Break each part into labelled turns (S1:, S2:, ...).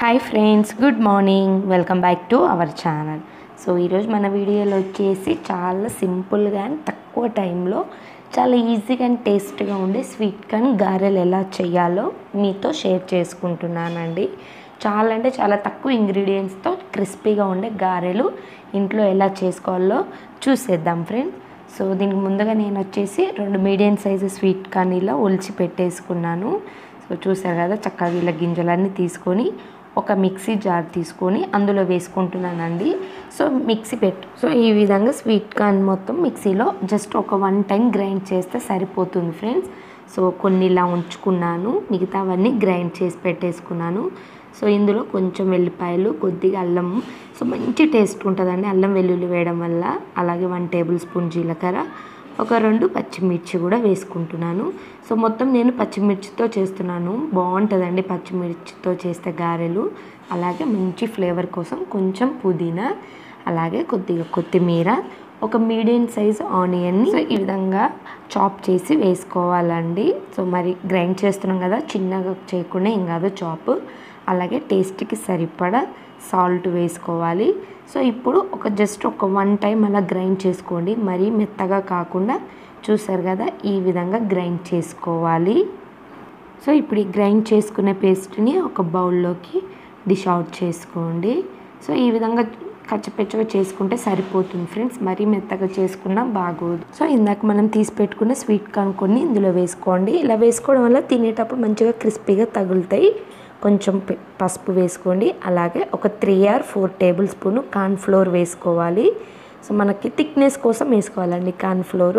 S1: hi friends good morning welcome back to our channel so ఈరోజు మన వీడియోలో వచ్చేసి చాలా సింపుల్గా అండ్ తక్కువ టైంలో చాలా ఈజీగా అండ్ టేస్ట్గా ఉండే స్వీట్ కార్న్ గారెలు ఎలా చేయాలో మీతో షేర్ చేసుకుంటున్నానండి చాలా అంటే చాలా తక్కువ ఇంగ్రీడియంట్స్తో క్రిస్పీగా ఉండే గారెలు ఇంట్లో ఎలా చేసుకోవాలో చూసేద్దాం ఫ్రెండ్స్ సో దీనికి ముందుగా నేను వచ్చేసి రెండు మీడియం సైజు స్వీట్ కార్న్ ఇలా ఒలిచి పెట్టేసుకున్నాను సో చూసారు కదా చక్కగా ఇలా గింజలన్నీ తీసుకొని ఒక మిక్సీ జార్ తీసుకొని అందులో వేసుకుంటున్నానండి సో మిక్సీ పెట్టు సో ఈ విధంగా స్వీట్ కార్న్ మొత్తం మిక్సీలో జస్ట్ ఒక వన్ టైం గ్రైండ్ చేస్తే సరిపోతుంది ఫ్రెండ్స్ సో కొన్ని ఇలా ఉంచుకున్నాను మిగతావన్నీ గ్రైండ్ చేసి పెట్టేసుకున్నాను సో ఇందులో కొంచెం వెల్లిపాయలు కొద్దిగా అల్లం సో మంచి టేస్ట్ ఉంటుందండి అల్లం వెల్లుల్లి వేయడం వల్ల అలాగే వన్ టేబుల్ స్పూన్ జీలకర్ర ఒక రెండు పచ్చిమిర్చి కూడా వేసుకుంటున్నాను సో మొత్తం నేను పచ్చిమిర్చితో చేస్తున్నాను బాగుంటుందండి పచ్చిమిర్చితో చేస్తే గారెలు అలాగే మంచి ఫ్లేవర్ కోసం కొంచెం పుదీనా అలాగే కొద్దిగా కొత్తిమీర ఒక మీడియం సైజ్ ఆనియన్ని సో ఈ విధంగా చాప్ చేసి వేసుకోవాలండి సో మరి గ్రైండ్ చేస్తున్నాం కదా చిన్నగా చేయకుండా ఏం కాదు చాప్ అలాగే టేస్ట్కి సరిపడా సాల్ట్ వేసుకోవాలి సో ఇప్పుడు ఒక జస్ట్ ఒక వన్ టైం అలా గ్రైండ్ చేసుకోండి మరీ మెత్తగా కాకుండా చూసారు కదా ఈ విధంగా గ్రైండ్ చేసుకోవాలి సో ఇప్పుడు ఈ గ్రైండ్ చేసుకునే పేస్ట్ని ఒక బౌల్లోకి డిష్ అవుట్ చేసుకోండి సో ఈ విధంగా కచ్చపెచ్చగా చేసుకుంటే సరిపోతుంది ఫ్రెండ్స్ మరీ మెత్తగా చేసుకున్నా బాగోదు సో ఇందాక మనం తీసి పెట్టుకున్న స్వీట్ కార్న్ కొన్ని ఇందులో వేసుకోండి ఇలా వేసుకోవడం వల్ల తినేటప్పుడు మంచిగా క్రిస్పీగా తగులుతాయి కొంచెం పసుపు వేసుకోండి అలాగే ఒక three or four tablespoon corn flour వేసుకోవాలి సో మనకి థిక్నెస్ కోసం వేసుకోవాలండి కార్న్ ఫ్లోర్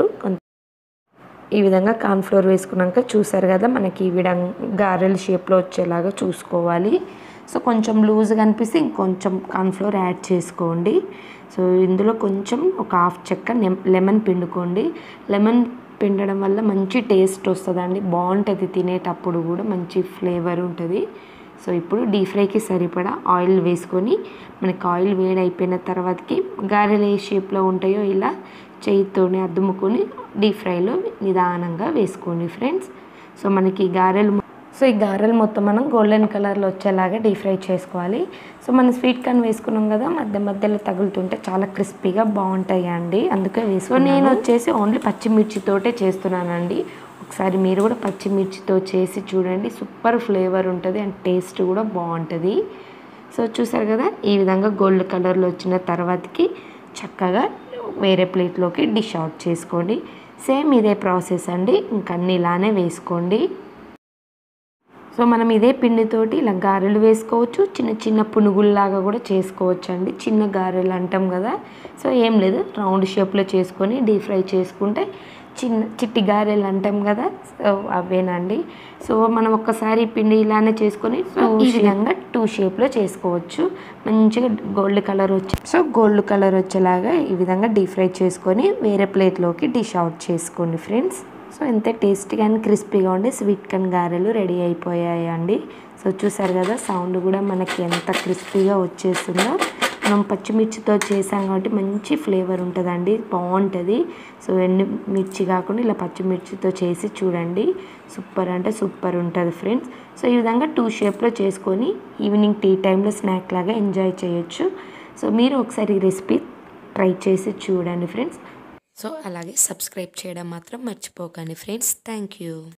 S1: ఈ విధంగా కార్న్ ఫ్లోర్ వేసుకున్నాక చూసారు కదా మనకి ఈ విధంగా గారెల షేప్లో వచ్చేలాగా చూసుకోవాలి సో కొంచెం లూజ్గా అనిపిస్తే ఇంకొంచెం కార్న్ ఫ్లోర్ యాడ్ చేసుకోండి సో ఇందులో కొంచెం ఒక హాఫ్ చెక్క లెమన్ పిండుకోండి లెమన్ పిండడం వల్ల మంచి టేస్ట్ వస్తుందండి బాగుంటుంది తినేటప్పుడు కూడా మంచి ఫ్లేవర్ ఉంటుంది సో ఇప్పుడు డీప్ ఫ్రైకి సరిపడా ఆయిల్ వేసుకొని మనకి ఆయిల్ వేడి అయిపోయిన తర్వాతకి గారెలు ఏ షేప్లో ఉంటాయో ఇలా చేయితోనే అద్దుముకొని డీప్ ఫ్రైలో నిదానంగా వేసుకోండి ఫ్రెండ్స్ సో మనకి గారెలు సో ఈ గారెలు మొత్తం మనం గోల్డెన్ కలర్లో వచ్చేలాగా డీప్ ఫ్రై చేసుకోవాలి సో మనం స్వీట్ కార్న్ వేసుకున్నాం కదా మధ్య మధ్యలో తగులుతుంటే చాలా క్రిస్పీగా బాగుంటాయి అండి అందుకే వేసుకో నేను వచ్చేసి ఓన్లీ పచ్చిమిర్చితోటే చేస్తున్నానండి ఒకసారి మీరు కూడా పచ్చిమిర్చితో చేసి చూడండి సూపర్ ఫ్లేవర్ ఉంటుంది అండ్ టేస్ట్ కూడా బాగుంటుంది సో చూసారు కదా ఈ విధంగా గోల్డ్ కలర్లో వచ్చిన తర్వాతకి చక్కగా వేరే ప్లేట్లోకి డిష్ అవుట్ చేసుకోండి సేమ్ ఇదే ప్రాసెస్ అండి ఇంకన్నీ ఇలానే వేసుకోండి సో మనం ఇదే పిండితోటి ఇలా గారెలు వేసుకోవచ్చు చిన్న చిన్న పునుగుల్లాగా కూడా చేసుకోవచ్చు అండి చిన్న గారెలు అంటాం కదా సో ఏం లేదు రౌండ్ షేప్లో చేసుకొని డీప్ ఫ్రై చేసుకుంటే చిన్న చిట్టి గారెలు అంటాం కదా సో అవేనండి సో మనం ఒక్కసారి పిండి ఇలానే చేసుకొని సో ఈ విధంగా టూ షేప్లో చేసుకోవచ్చు మంచిగా గోల్డ్ కలర్ వచ్చి సో గోల్డ్ కలర్ వచ్చేలాగా ఈ విధంగా డీప్ ఫ్రై చేసుకొని వేరే ప్లేట్లోకి డిష్ అవుట్ చేసుకోండి ఫ్రెండ్స్ సో ఎంత టేస్టీగా అండ్ క్రిస్పీగా ఉండి స్వీట్ కార్న్ గారెలు రెడీ అయిపోయాయి అండి సో చూసారు కదా సౌండ్ కూడా మనకి ఎంత క్రిస్పీగా వచ్చేస్తుందో మనం పచ్చిమిర్చితో చేసాం కాబట్టి మంచి ఫ్లేవర్ ఉంటుందండి బాగుంటుంది సో ఎండు మిర్చి కాకుండా ఇలా పచ్చిమిర్చితో చేసి చూడండి సూపర్ అంటే సూపర్ ఉంటుంది ఫ్రెండ్స్ సో ఈ విధంగా టూ షేప్లో చేసుకొని ఈవినింగ్ టీ టైంలో స్నాక్ లాగా ఎంజాయ్ చేయొచ్చు సో మీరు ఒకసారి రెసిపీ ట్రై చేసి చూడండి ఫ్రెండ్స్ సో అలాగే సబ్స్క్రైబ్ చేయడం మాత్రం మర్చిపోకండి ఫ్రెండ్స్ థ్యాంక్ యూ